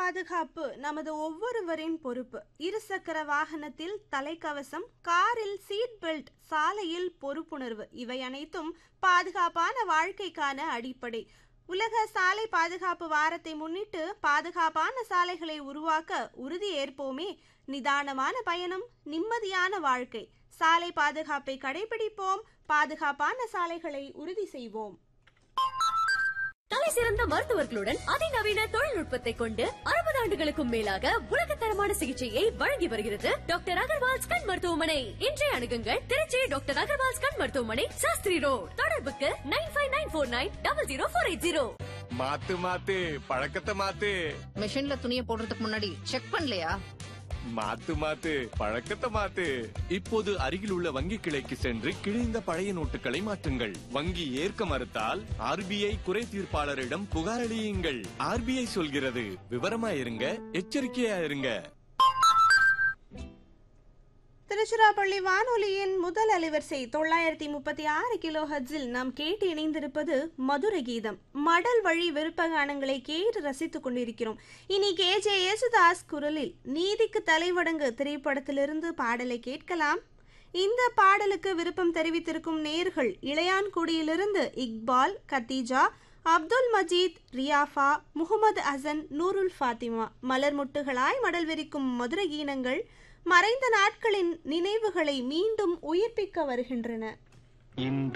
பாதுகாப்பு நமது ஒவ்வொருவரின் பொறுப்பு இருசக்கர வாகனத்தில் தலைக்கவசம் காரில் சீட் பெல்ட் சாலையில் பொறுப்புணர்வு இவை அனைத்தும் பாதுகாப்பான வாழ்க்கைக்கான அடிப்படை உலக சாலை பாதுகாப்பு வாரத்தை முன்னிட்டு பாதுகாப்பான சாலைகளை உருவாக்க உறுதி ஏற்போமே நிதானமான பயணம் நிம்மதியான வாழ்க்கை சாலை பாதுகாப்பை கடைபிடிப்போம் பாதுகாப்பான சாலைகளை உறுதி செய்வோம் தலை சிறந்த மருத்துவர்களுடன் அதிநவீன தொழில்நுட்பத்தை கொண்டு அறுபது ஆண்டுகளுக்கும் மேலாக உலகத்தரமான சிகிச்சையை வழங்கி வருகிறது டாக்டர் அகர்வால்ஸ் கண் மருத்துவமனை இன்றைய அணுகுங்கள் திருச்சி டாக்டர் அகர்வால்ஸ் கண் மருத்துவமனை சாஸ்திரி ரோட் தொடர்புக்கு nine five nine four nine double zero four eight zero மாத்து மாத்து பழக்கத்தை மாத்து மிஷின்ல துணியை போடுறதுக்கு முன்னாடி செக் பண்ணலையா மாத்து மாத்து பழக்கத்தை மாத்து இப்போது அருகில் உள்ள வங்கி கிளைக்கு சென்று கிழிந்த பழைய நோட்டுகளை மாற்றுங்கள் வங்கி ஏற்க மறுத்தால் ஆர்பிஐ குறை தீர்ப்பாளரிடம் புகார் அளியுங்கள் ஆர்பிஐ சொல்கிறது விவரமா இருங்க எச்சரிக்கையா இருங்க திருச்சிராப்பள்ளி வானொலியின் முதல் அலைவரிசை தொள்ளாயிரத்தி முப்பத்தி ஆறு கிலோ ஹர்ட்ஸில் நாம் கேட்டு இணைந்திருப்பது மதுர கீதம் மடல் வழி விருப்ப கானங்களை கேட்டு ரசித்துக் கொண்டிருக்கிறோம் இனி கே ஜே யேசுதாஸ் குரலில் நீதிக்கு தலைவடங்கு திரைப்படத்திலிருந்து பாடலை கேட்கலாம் இந்த பாடலுக்கு விருப்பம் தெரிவித்திருக்கும் நேர்கள் இளையான்குடியிலிருந்து இக்பால் கத்தீஜா அப்துல் மஜீத் ரியாஃபா முகமது அசன் நூருல் ஃபாத்திமா மலர் முட்டுகளாய் மடல் விரிக்கும் மதுர கீனங்கள் மறைந்த நாட்களின் நினைவுகளை மீண்டும் உயிர்ப்பிக்க வருகின்றன இந்த